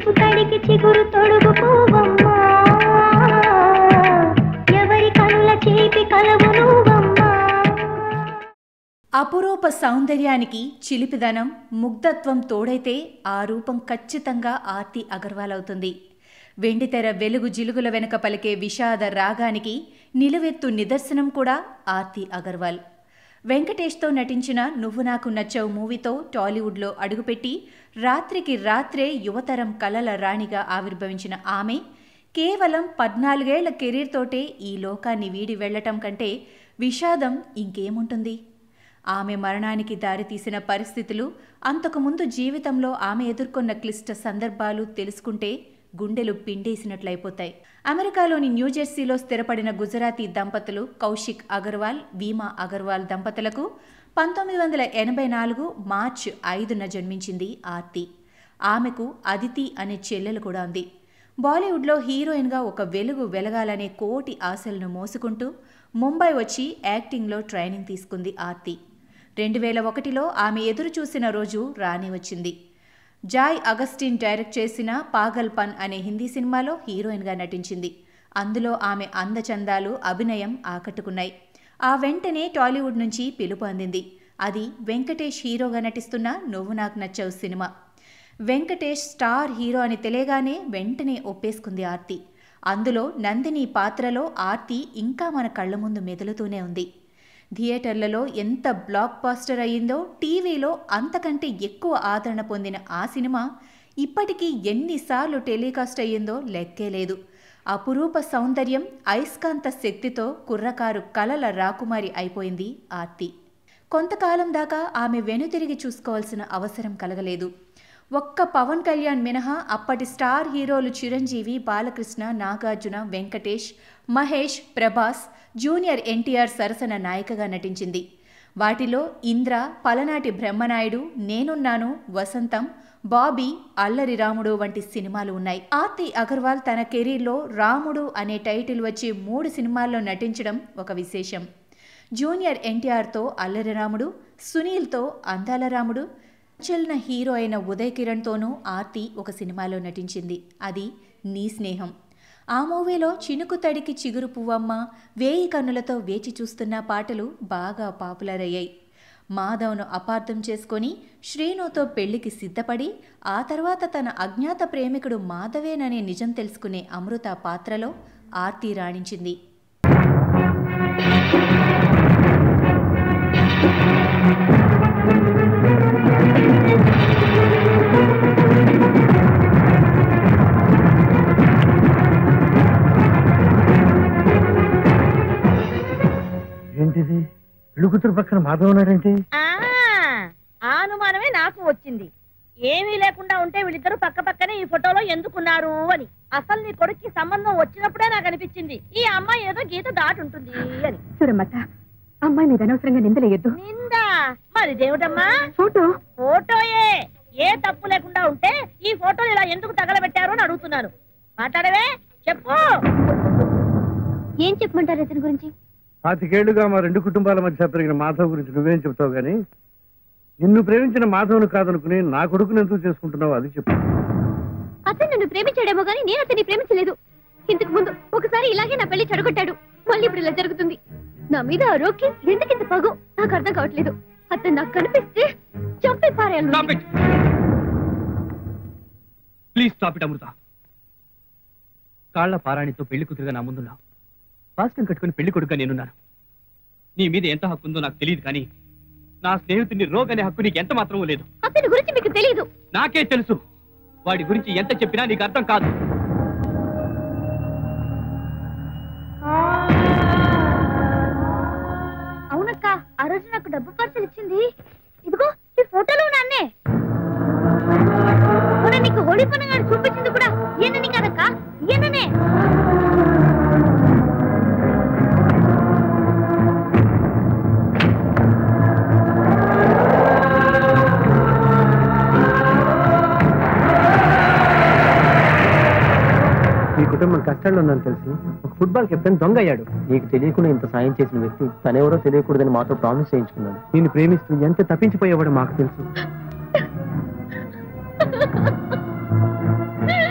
చినుకు తడికి చిగురు తొడుగు పువ్వమ్మా ఎవరి కనుల చేపి కలవు నువ్వమ్మా అపురూప సౌందర్యానికి చిలిపిదనం ముగ్ధత్వం తోడైతే ఆ రూపం ఖచ్చితంగా ఆర్తి అగర్వాల్ అవుతుంది వెండితెర వెలుగు జిలుగుల వెనక పలికే విషాద రాగానికి నిలువెత్తు నిదర్శనం కూడా ఆర్తి అగర్వాల్ వెంకటేష్తో నటించిన నువ్వు నాకు నచ్చవు మూవీతో టాలీవుడ్లో అడుగుపెట్టి రాత్రికి రాత్రే యువతరం కలల రాణిగా ఆవిర్భవించిన ఆమె కేవలం పద్నాలుగేళ్ల కెరీర్తోటే ఈ లోకాన్ని వీడి వెళ్లటం కంటే విషాదం ఇంకేముంటుంది ఆమె మరణానికి దారితీసిన పరిస్థితులు అంతకుముందు జీవితంలో ఆమె ఎదుర్కొన్న క్లిష్ట సందర్భాలు తెలుసుకుంటే గుండెలు పిండేసినట్లయిపోతాయి అమెరికాలోని న్యూజెర్సీలో స్థిరపడిన గుజరాతీ దంపతులు కౌశిక్ అగర్వాల్ వీమా అగర్వాల్ దంపతులకు పంతొమ్మిది వందల ఎనభై నాలుగు మార్చ్ ఐదున జన్మించింది ఆర్తి ఆమెకు అదితి అనే చెల్లెలు కూడా ఉంది బాలీవుడ్లో హీరోయిన్గా ఒక వెలుగు వెలగాలనే కోటి ఆశలను మోసుకుంటూ ముంబై వచ్చి యాక్టింగ్లో ట్రైనింగ్ తీసుకుంది ఆర్తి రెండు వేల ఒకటిలో ఆమె ఎదురు చూసిన రోజు రాని వచ్చింది జాయ్ అగస్టిన్ డైరెక్ట్ చేసిన పాగల్ పన్ అనే హిందీ సినిమాలో హీరోయిన్గా నటించింది అందులో ఆమె అందచందాలు అభినయం ఆకట్టుకున్నాయి ఆ వెంటనే టాలీవుడ్ నుంచి పిలుపు అందింది అది వెంకటేష్ హీరోగా నటిస్తున్న నువ్వు నాకు నచ్చావు సినిమా వెంకటేష్ స్టార్ హీరో అని తెలియగానే వెంటనే ఒప్పేసుకుంది ఆర్తి అందులో నందిని పాత్రలో ఆర్తి ఇంకా మన కళ్ళ ముందు మెదులుతూనే ఉంది థియేటర్లలో ఎంత బ్లాక్ బాస్టర్ అయ్యిందో టీవీలో అంతకంటే ఎక్కువ ఆదరణ పొందిన ఆ సినిమా ఇప్పటికీ ఎన్నిసార్లు టెలికాస్ట్ అయ్యిందో లెక్కే లేదు అపురూప సౌందర్యం అయస్కాంత శక్తితో కుర్రకారు కలల రాకుమారి అయిపోయింది ఆర్తి కొంతకాలం దాకా ఆమె వెనుతిరిగి చూసుకోవాల్సిన అవసరం కలగలేదు ఒక్క పవన్ కళ్యాణ్ మినహా అప్పటి స్టార్ హీరోలు చిరంజీవి బాలకృష్ణ నాగార్జున వెంకటేష్ మహేష్ ప్రభాస్ జూనియర్ ఎన్టీఆర్ సరసన నాయికగా నటించింది వాటిలో ఇంద్ర పలనాటి బ్రహ్మనాయుడు నేనున్నాను వసంతం బాబీ అల్లరి రాముడు వంటి సినిమాలు ఉన్నాయి ఆర్తి అగర్వాల్ తన కెరీర్లో రాముడు అనే టైటిల్ వచ్చి మూడు సినిమాల్లో నటించడం ఒక విశేషం జూనియర్ ఎన్టీఆర్తో అల్లరి రాముడు సునీల్తో అందాల రాముడు చలన హీరో అయిన ఉదయ్ కిరణ్తోనూ ఆర్తి ఒక సినిమాలో నటించింది అది నీ స్నేహం ఆ మూవీలో చినుకు తడికి చిగురు పువ్వమ్మ వేయి కన్నులతో వేచి చూస్తున్న పాటలు బాగా పాపులర్ అయ్యాయి మాధవ్ను అపార్థం చేసుకొని శ్రీనుతో పెళ్లికి సిద్ధపడి ఆ తర్వాత తన అజ్ఞాత ప్రేమికుడు మాధవేననే నిజం తెలుసుకునే అమృత పాత్రలో ఆర్తి రాణించింది ఏంటిది పెళ్లి కూతురు పక్కన మాధవ్ ఉన్నాడేంటి ఆ ఆ అనుమానమే నాకు వచ్చింది ఏమీ లేకుండా ఉంటే వీళ్ళిద్దరూ పక్క పక్కనే ఈ ఫోటోలో ఎందుకున్నారు అని అసలు నీ కొడుక్కి సంబంధం వచ్చినప్పుడే నాకు అనిపించింది ఈ అమ్మాయి ఏదో గీత దాటుంటుంది అని చూడమ్మత్త అమ్మాయి మీద అనవసరంగా నిందలేయొద్దు నిందా మరి దేవుడమ్మా ఫోటో ఫోటోయే ఏ తప్పు లేకుండా ఉంటే ఈ ఫోటోలు ఇలా ఎందుకు తగలబెట్టారు అని అడుగుతున్నాను మాట్లాడవే చెప్పు ఏం చెప్పమంటారు ఇతని గురించి పాతికేళ్లుగా మా రెండు కుటుంబాల మధ్య పెరిగిన మాధవ్ గురించి నువ్వేం చెప్తావు గాని నిన్ను ప్రేమించిన మాధవ్ను కాదనుకుని నా కొడుకుని ఎందుకు చేసుకుంటున్నావు అది చెప్పు అతను నన్ను ప్రేమించాడేమో కానీ నేను అతన్ని ప్రేమించలేదు ఇంతకు ముందు ఒకసారి ఇలాగే నా పెళ్లి చెడగొట్టాడు మళ్ళీ ఇప్పుడు ఇలా జరుగుతుంది నా మీద ఆ రోకి ఎందుకు ఇంత పగు నాకు అర్థం కావట్లేదు అతను నాకు కనిపిస్తే చంపి పారేయాలి ప్లీజ్ స్టాప్ ఇట్ అమృత కాళ్ల పారాణితో పెళ్లి కూతురుగా నా ముందున్నావు భాస్కం కట్టుకుని పెళ్లి కొడుకుగా నేనున్నాను నీ మీద ఎంత హక్కు ఉందో నాకు తెలియదు కానీ నా స్నేహితుడిని రోగ్ అనే హక్కు నీకు ఎంత మాత్రమూ లేదు అతని గురించి మీకు తెలియదు నాకే తెలుసు వాడి గురించి ఎంత చెప్పినా నీకు అర్థం కాదు అవునక్క ఆ రోజు నాకు డబ్బు పార్సల్ ఇచ్చింది ఇదిగో ఈ ఫోటోలో నాన్నే మొన్న నీకు హోళీ పండుగ చూపించింది కూడా ఈయనని కదక్క ఈయననే ఈ కుటుంబం కష్టాల్లో ఉందని తెలిసి ఒక ఫుట్బాల్ కెప్టెన్ దొంగ అయ్యాడు నీకు తెలియకుండా ఇంత సాయం చేసిన వ్యక్తి తనెవరో తెలియకూడదని మాతో ప్రామిస్ చేయించుకున్నాడు నిన్ను ప్రేమిస్తూ ఎంత తప్పించిపోయేవాడో మాకు తెలుసు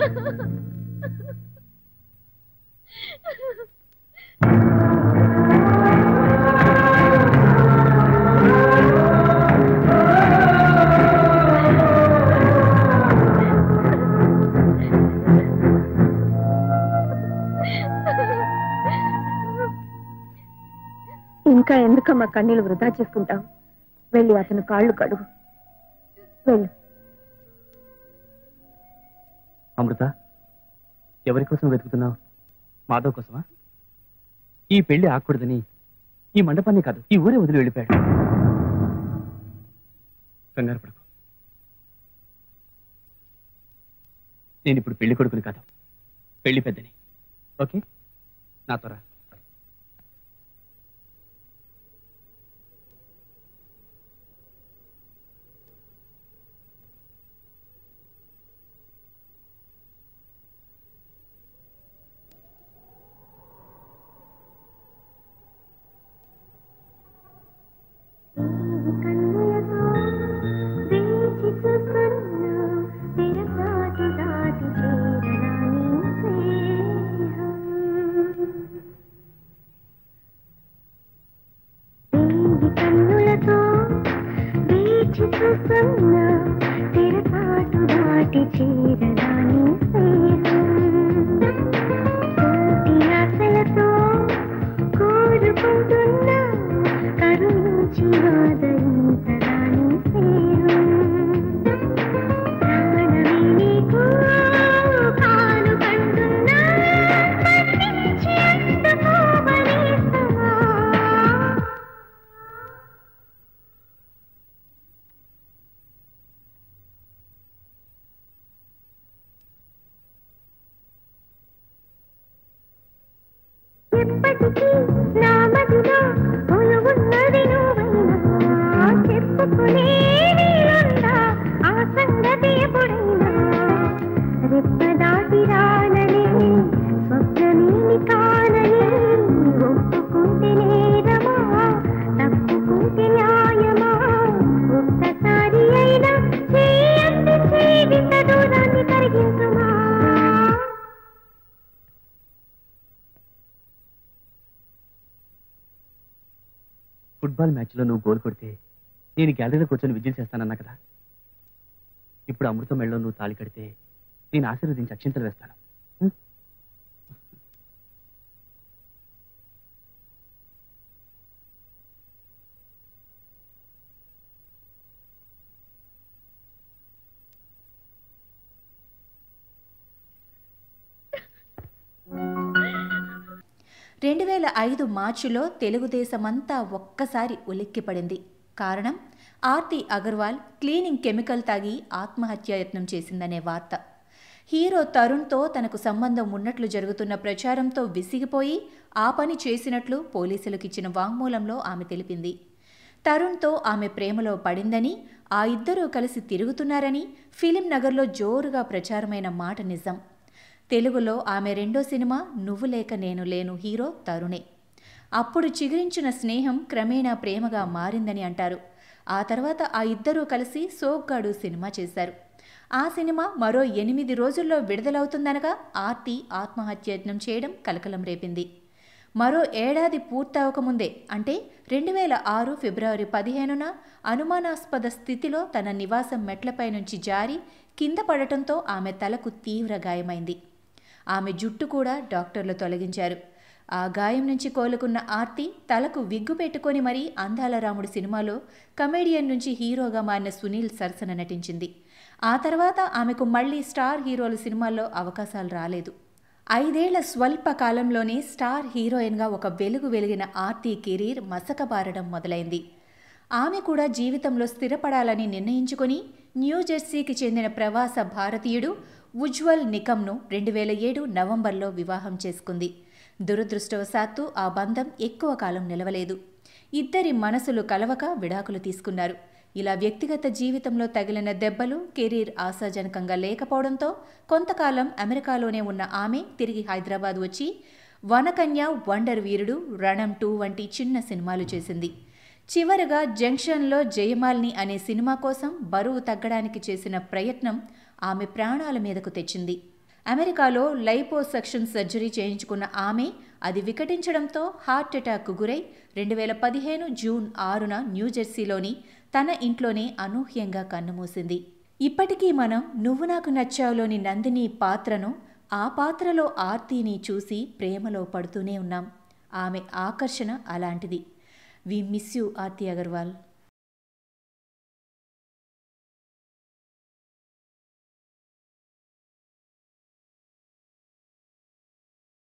ఇంకా ఎందుకమ్మా కన్నీళ్ళు వృధా చేసుకుంటావు వెళ్ళి అతను కాళ్ళు కడుగు వెళ్ళు అమృత ఎవరి కోసం వెతుకుతున్నావు మాధవ్ కోసమా ఈ పెళ్లి ఆకూడదని ఈ మండపాన్ని కాదు ఈ ఊరే వదిలి వెళ్ళిపోయాడు కంగారు పడకు నేను ఇప్పుడు పెళ్లి కొడుకుని కాదు పెళ్లి పెద్దని ఓకే నా త్వర కోరుకుంటున్నా కరుణించి ఆదరించరాని ప్రాణమే నీకు కాలు కంటున్నా మన్నించి అందుకోవలేసవా ఎప్పటికీ నా మదిలో కొలువున్నది నువ్వైనా చెప్పుకునే నీలుందా ఆ సంగతి ఎప్పుడైనా రెప్ప దాటి రానని స్వప్నమేమి కానని ఒప్పుకుంటే నేరమా తప్పుకుంటే న్యాయమా ఒక్కసారి అయినా చేయండి చేయింత దూరాన్ని కరిగించుమా ఫుట్బాల్ మ్యాచ్లో నువ్వు గోల్ కొడితే నేను గ్యాలరీలో కూర్చొని విజిల్ చేస్తానన్నా కదా ఇప్పుడు అమృతం మెళ్ళలో నువ్వు తాళి కడితే నేను ఆశీర్వదించి అక్షింతలు వేస్తాను ఉం? రెండు వేల ఐదు మార్చిలో తెలుగుదేశమంతా ఒక్కసారి ఉలిక్కిపడింది కారణం ఆర్తి అగర్వాల్ క్లీనింగ్ కెమికల్ తాగి ఆత్మహత్యాయత్నం చేసిందనే వార్త హీరో తరుణ్తో తనకు సంబంధం ఉన్నట్లు జరుగుతున్న ప్రచారంతో విసిగిపోయి ఆ పని చేసినట్లు పోలీసులకు ఇచ్చిన వాంగ్మూలంలో ఆమె తెలిపింది తరుణ్తో ఆమె ప్రేమలో పడిందని ఆ ఇద్దరూ కలిసి తిరుగుతున్నారని ఫిలిం నగర్లో జోరుగా ప్రచారమైన మాట నిజం తెలుగులో ఆమె రెండో సినిమా నువ్వు లేక నేను లేను హీరో తరుణే అప్పుడు చిగురించిన స్నేహం క్రమేణా ప్రేమగా మారిందని అంటారు ఆ తర్వాత ఆ ఇద్దరూ కలిసి సోగ్గాడు సినిమా చేశారు ఆ సినిమా మరో ఎనిమిది రోజుల్లో విడుదలవుతుందనగా ఆర్తి ఆత్మహత్యయత్నం చేయడం కలకలం రేపింది మరో ఏడాది పూర్తవకముందే అంటే రెండు వేల ఆరు ఫిబ్రవరి పదిహేనున అనుమానాస్పద స్థితిలో తన నివాసం మెట్లపై నుంచి జారి కింద పడటంతో ఆమె తలకు తీవ్ర గాయమైంది ఆమె జుట్టు కూడా డాక్టర్లు తొలగించారు ఆ గాయం నుంచి కోలుకున్న ఆర్తి తలకు విగ్గు పెట్టుకొని మరీ అందాల రాముడు సినిమాలో కమేడియన్ నుంచి హీరోగా మారిన సునీల్ సరసన నటించింది ఆ తర్వాత ఆమెకు మళ్ళీ స్టార్ హీరోల సినిమాల్లో అవకాశాలు రాలేదు ఐదేళ్ల స్వల్ప కాలంలోనే స్టార్ హీరోయిన్గా ఒక వెలుగు వెలిగిన ఆర్తి కెరీర్ మసకబారడం మొదలైంది ఆమె కూడా జీవితంలో స్థిరపడాలని నిర్ణయించుకొని న్యూజెర్సీకి చెందిన ప్రవాస భారతీయుడు ఉజ్వల్ నికమ్ను రెండు వేల ఏడు నవంబర్లో వివాహం చేసుకుంది దురదృష్టవశాత్తు ఆ బంధం ఎక్కువ కాలం నిలవలేదు ఇద్దరి మనసులు కలవక విడాకులు తీసుకున్నారు ఇలా వ్యక్తిగత జీవితంలో తగిలిన దెబ్బలు కెరీర్ ఆశాజనకంగా లేకపోవడంతో కొంతకాలం అమెరికాలోనే ఉన్న ఆమె తిరిగి హైదరాబాద్ వచ్చి వనకన్య వండర్ వీరుడు రణం టూ వంటి చిన్న సినిమాలు చేసింది చివరగా జంక్షన్లో జయమాలిని అనే సినిమా కోసం బరువు తగ్గడానికి చేసిన ప్రయత్నం ఆమె ప్రాణాల మీదకు తెచ్చింది అమెరికాలో లైపోసెక్షన్ సర్జరీ చేయించుకున్న ఆమె అది వికటించడంతో హార్ట్ అటాక్కు గురై రెండు వేల పదిహేను జూన్ ఆరున న్యూజెర్సీలోని తన ఇంట్లోనే అనూహ్యంగా కన్నుమూసింది ఇప్పటికీ మనం నువ్వు నాకు నచ్చావులోని నందిని పాత్రను ఆ పాత్రలో ఆర్తిని చూసి ప్రేమలో పడుతూనే ఉన్నాం ఆమె ఆకర్షణ అలాంటిది we miss you Aarti Agarwal